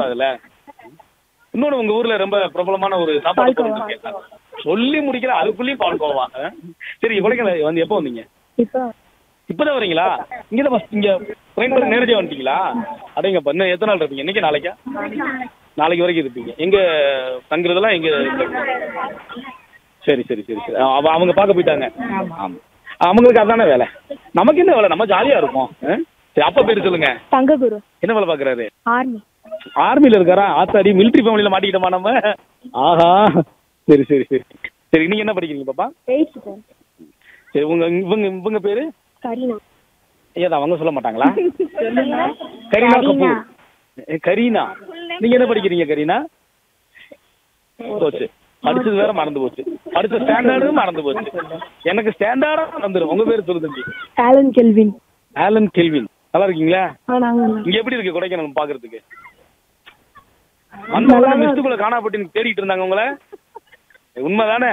சொல்லக்கூடாதுல்ல இன்னொன்னு உங்க ஊர்ல ரொம்ப பிரபலமான ஒரு சாப்பாடு பொருள் இருக்கு சொல்லி முடிக்கிற அதுக்குள்ளேயும் பால்கோவா ஆ? சரி கொடைக்கானல் வந்து எப்போ வந்தீங்க இப்போ இப்பதான் வரீங்களா இங்க தான் first இங்க ட்ரெயின் பண்ணி நேரடியா வந்துட்டீங்களா அடேங்கப்பா இன்னும் எத்தனை நாள் இருப்பீங்க இன்னைக்கு நாளைக்கா நாளைக்கு வரைக்கும் இருப்பீங்க எங்க தங்குறதெல்லாம் எங்க சரி சரி சரி சரி அவ அவங்க பார்க்க போயிட்டாங்க ஆமா அவங்களுக்கு அதானே வேலை நமக்கு என்ன வேலை நம்ம ஜாலியா இருப்போம் ஆ? சரி அப்பா பேர் சொல்லுங்க தங்ககுரு என்ன வேலை பாக்குறாரு ஆர்மி ஆர்மில இருக்காரா ஆத்தாடி மிலிட்டரி ஃபேமிலியில மாட்டிக்கிட்டோமா நம்ம ஆஹா சரி சரி சரி சரி நீங்க என்ன படிக்கிறீங்க பாப்பா எயிட் சார் சரி உங்க இவங்க இவங்க பேரு கரீனா ஏதா அவங்க சொல்ல மாட்டாங்களா கரீனா கபூர் ஏ, கரீனா நீங்க என்ன படிக்கிறீங்க கரீனா போச்சு படிச்சது வேற மறந்து போச்சு படிச்ச ஸ்டாண்டர்டும் மறந்து போச்சு எனக்கு ஸ்டாண்டர்டா மறந்துடும் உங்க பேர் சொல்லு தம்பி ஆலன் கெல்வின் ஆலன் கெல்வின் நல்லா இருக்கீங்களா ஆ நாங்கள் இங்க எப்படி இருக்கு கொடைக்கானல் பாக்குறதுக்கு வந்தவங்க மிஸ்டுக்குள்ள காணாப்பட்டு தேடிட்டு இருந்தாங்க உங்களை உண்மைதானே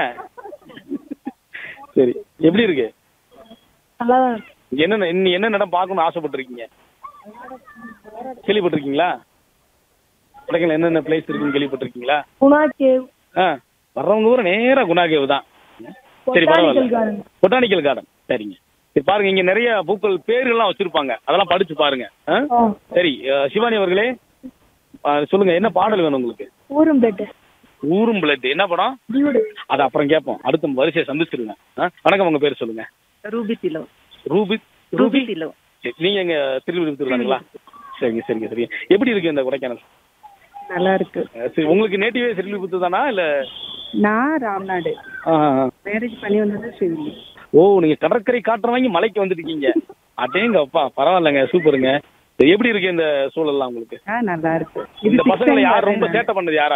சரி எப்படி இருக்கு நல்லா தான் இருக்கு இங்க என்ன இன்னி என்ன இடம் பார்க்கணும்னு ஆசைப்பட்டிருக்கீங்க கேள்விப்பட்டிருக்கீங்களா கொடைக்கானல் என்னென்ன பிளேஸ் இருக்குன்னு கேள்விப்பட்டிருக்கீங்களா குணா கேவ் ஆ வர்றவங்க கூட நேரா குணா கேவ் தான் சரி Botanical பரவாயில்ல garden. பொட்டானிக்கல் கார்டன் சரிங்க சரி பாருங்க இங்க நிறைய பூக்கள் பேர்கள்லாம் வச்சிருப்பாங்க அதெல்லாம் படிச்சு பாருங்க ஆ? ஆ சரி அஹ், சிவானி அவர்களே ஆ, சொல்லுங்க என்ன பாடல் வேணும் உங்களுக்கு ஊரும் பெட்டு ஊரும் பிளட் என்ன படம் டியூடு அது அப்புறம் கேட்போம் அடுத்த வரிசையை சந்திச்சிருங்க ஆ? வணக்கம் உங்க பேர் சொல்லுங்க Ruby Thilo Ruby Ruby Thilo சரி, நீங்க எங்க திருவிழுப்புத்தூர்ங்களா சரிங்க சரிங்க சரிங்க எப்படி இருக்கு இந்த கொடைக்கானல் நல்லா இருக்கு அஹ், சரி உங்களுக்கு நேட்டிவே திருவிழுப்புத்தூர் தானா இல்ல நான் ராம்நாடு ஆ, ஆ, ஆ. மேரேஜ் பண்ணி வந்தது சிவிலி ஓ நீங்க கடற்கரை காற்று வாங்கி மலைக்கு வந்துருக்கீங்க அடேங்க அப்பா பரவாயில்லைங்க சூப்பருங்க சரி, எப்படி இருக்கு இந்த சூழல்லாம் உங்களுக்கு ஆ நல்லா இருக்கு இந்த பசங்களை யார் ரொம்ப சேட்டை பண்ணது யாரா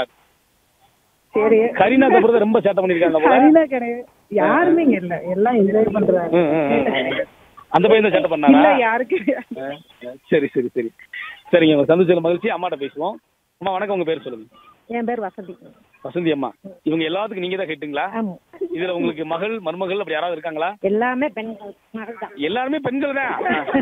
சரி கரீனா கபூர் தான் ரொம்ப சேட்டை பண்ணிருக்காங்க போல சரியில்ல கிடையாது யாருமே இங்க இல்ல எல்லாம் என்ஜாய் பண்றாங்க ம், ம், ம், ம். அந்த பையன் தான் சேட்டை இல்ல பண்ணாரா யாருக்கு ஆ, சரி சரி சரி சரிங்க உங்க சந்திச்சதுல மகிழ்ச்சி அம்மாட்ட பேசுவோம் அம்மா வணக்கம் உங்க பேர் சொல்லுங்க என் பேர் வசந்தி வசந்தி அம்மா இவங்க எல்லாத்துக்கும் நீங்க தான் கேட்டுங்களா ஆமா இதுல உங்களுக்கு மகள் மருமகள் அப்படி யாராவது இருக்காங்களா எல்லாமே பெண்கள் மகள் தான் எல்லாருமே பெண்கள் தான்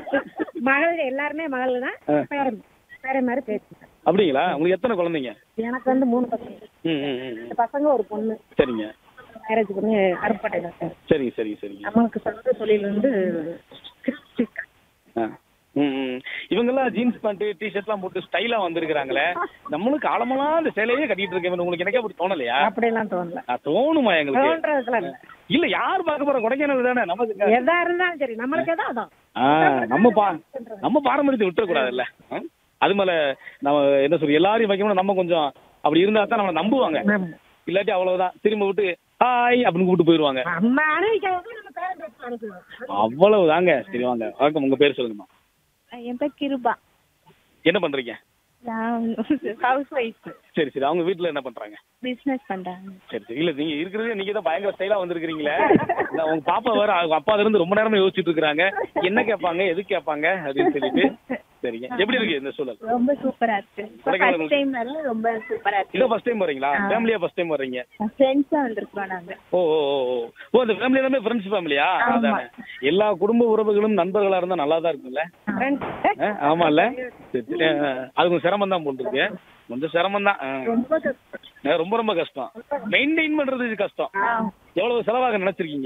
மகள் எல்லாருமே மகள் தான் ஆ. பேரன் பேரன் மாதிரி பேசுங்க அப்படிங்களா உங்களுக்கு எத்தனை குழந்தைங்க எனக்கு வந்து மூணு பசங்க ம் ம் ம், ம். ரெண்டு பசங்க ஒரு பொண்ணு சரிங்க மேரேஜ் பண்ணி அருப்பட்டையில் இருக்காங்க சரிங்க சரிங்க சரிங்க நம்மளுக்கு சொந்த தொழில் வந்து கிறிஸ்டிக் ஆ. ம், ம். இவங்கெல்லாம் ஜீன்ஸ் பேண்ட் டி ஷர்ட்லாம் போட்டு ஸ்டைலா வந்திருக்கிறாங்களே நம்மளும் காலமெல்லாம் அந்த சேலையே கட்டிட்டு இருக்கேன் உங்களுக்கு எனக்கே அப்படி தோணலையா அப்படியெல்லாம் தோணல ஆ, தோணுமா எங்களுக்கு தோன்றதுக்கெல்லாம் இல்ல இல்ல யார் பார்க்க போற கொடைக்கானல் தானே நமக்கு எதா இருந்தாலும் சரி நம்மளுக்கு எதா அதான் ஆ, நம்ம பா நம்ம பாரம்பரியத்தை விட்டுறக்கூடாதுல்ல ஆ? அது மேல நம்ம என்ன சொல்ற எல்லாரையும் வைக்கணும் நம்ம கொஞ்சம் அப்படி இருந்தா தான் நம்மளை நம்புவாங்க இல்லாட்டி அவ்வளவுதான் திரும்ப விட்டு ஹாய் அப்படின்னு கூப்பிட்டு போயிருவாங்க நம்ம அனுபவிக்கிறது நம்ம பேரன் பேச்சு அனுப்புவோம் அவ்வளவுதாங்க சரி வாங்க வணக்கம் உங்க பேர் சொல்லுங்கம்மா என் பேர் கிருபா என்ன பண்றீங்க நான் ஹவுஸ் ஒய்ஃப் சரி சரி அவங்க வீட்டுல என்ன பண்றாங்க பிஸ்னஸ் பண்ணுறாங்க சரி சரி இல்ல நீங்க இருக்கிறதே நீங்க தான் பயங்கர ஸ்டைலா வந்திருக்கீங்களே இல்ல, உங்க பாப்பா வேற அவங்க அப்பா இருந்து ரொம்ப நேரமா யோசிச்சுட்டு இருக்காங்க என்ன கேட்பாங்க எது கேட்பாங்க அப்படின்னு சொல்லிட்டு சரிங்க எப்படி இருக்கு இந்த சூழல் ரொம்ப சூப்பரா இருக்கு கொடைக்கானல் ஃபர்ஸ்ட் டைம் வர ரொம்ப சூப்பரா இதான் இருக்கு ஃபர்ஸ்ட் டைம் வரீங்களா ஃபேமிலியா ஃபர்ஸ்ட் டைம் வர்றீங்க ஃப்ரெண்ட்ஸா வந்திருக்கோம் நாங்க ஓ ஓ ஓ ஓ ஓ அந்த ஃபேமிலி எல்லாமே ஃப்ரெண்ட்ஸ் ஃபேமிலியா அதானே எல்லா குடும்ப உறவுகளும் நண்பர்களா இருந்தா நல்லா தான் இருக்கும்ல ஆ, ஆமால்ல சரி, சரி. ஆ, அது கொஞ்சம் சிரமம் தான் போட்டுருக்கு கொஞ்சம் சிரமம் தான் ரொம்ப கஷ்டம் ரொம்ப ரொம்ப கஷ்டம் மெயின்டைன் பண்றது இது கஷ்டம் எவ்வளவு செலவாக நினைச்சிருக்கீங்க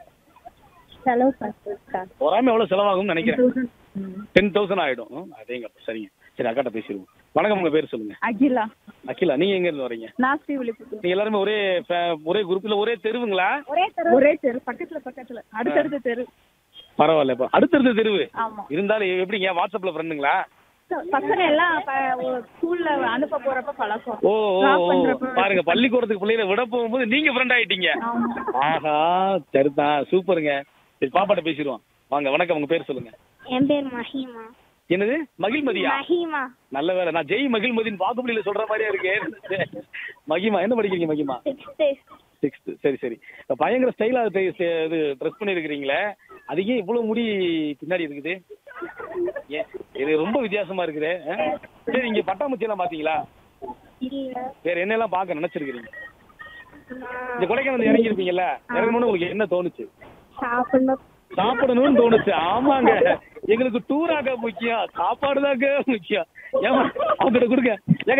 செலவு பார்த்துருக்கா பொறாம எவ்வளவு செலவாகும்னு நினைக்கிறேன் டென் தௌசண்ட் ஆயிடும் ம், அதேங்க சரிங்க சரி அக்காட்ட பேசிடுவோம் வணக்கம் உங்க பேர் சொல்லுங்க அகிலா அகிலா நீங்க எங்க இருந்து வரீங்க நான் ஸ்ரீ விழிப்புத்தூர் நீங்க எல்லாருமே ஒரே fa- ஒரே குரூப்ல ஒரே தெருவுங்களா ஒரே தெரு ஒரே தெரு பக்கத்துல பக்கத்துல அடுத்தடுத்த தெரு பரவாயில்ல இப்ப அடுத்தடுத்த தெருவு ஆமா இருந்தாலும் எப்படிங்க வாட்ஸ்அப்ல ஃப்ரெண்டுங்களா பசங்க எல்லாம் ஸ்கூல்ல அனுப்ப போறப்ப பழக்கம் ஓ ஓ, Drop ஓ பண்றப்ப. பாருங்க பள்ளிக்கூடத்துக்கு பிள்ளைகளை விட போகும்போது நீங்க ஃப்ரெண்ட் ஆயிட்டீங்க ஆஹா சரிதான் சூப்பருங்க சரி பாப்பாட்ட பேசிடுவோம் வாங்க வணக்கம் உங்க பேர் சொல்லுங்க என் பேர் மஹிமா என்னது மகிழ்மதியா மஹிமா நல்ல வேலை நான் ஜெய் மகிழ்மதின்னு பாகுபலியில சொல்ற மாதிரியே இருக்கே மகிமா என்ன படிக்கிறீங்க மகிமா சிக்ஸ்த்து சிக்ஸ்த் சரி சரி பயங்கர ஸ்டைலா இது ட்ரெஸ் பண்ணிருக்கிறீங்களே அது ஏன் இவ்வளவு முடி பின்னாடி இருக்குது ஏன் இது ரொம்ப வித்தியாசமா இருக்குது ஆ? சரி இங்க பட்டாம்பூச்சி எல்லாம் பாத்தீங்களா இல்ல வேற என்னெல்லாம் பார்க்க நினைச்சிருக்கிறீங்க இந்த கொடைக்கானல் இறங்கி இருப்பீங்கல்ல இறங்கணும்னு உங்களுக்கு என்ன தோணுச்சு சாப்பிடணும் சாப்பிடணும்னு தோணுச்சு ஆமாங்க எங்களுக்கு டூராக முக்கியம் சாப்பாடு தாங்க முக்கியம் ஏமா அவங்ககிட்ட கொடுங்க ஏங்க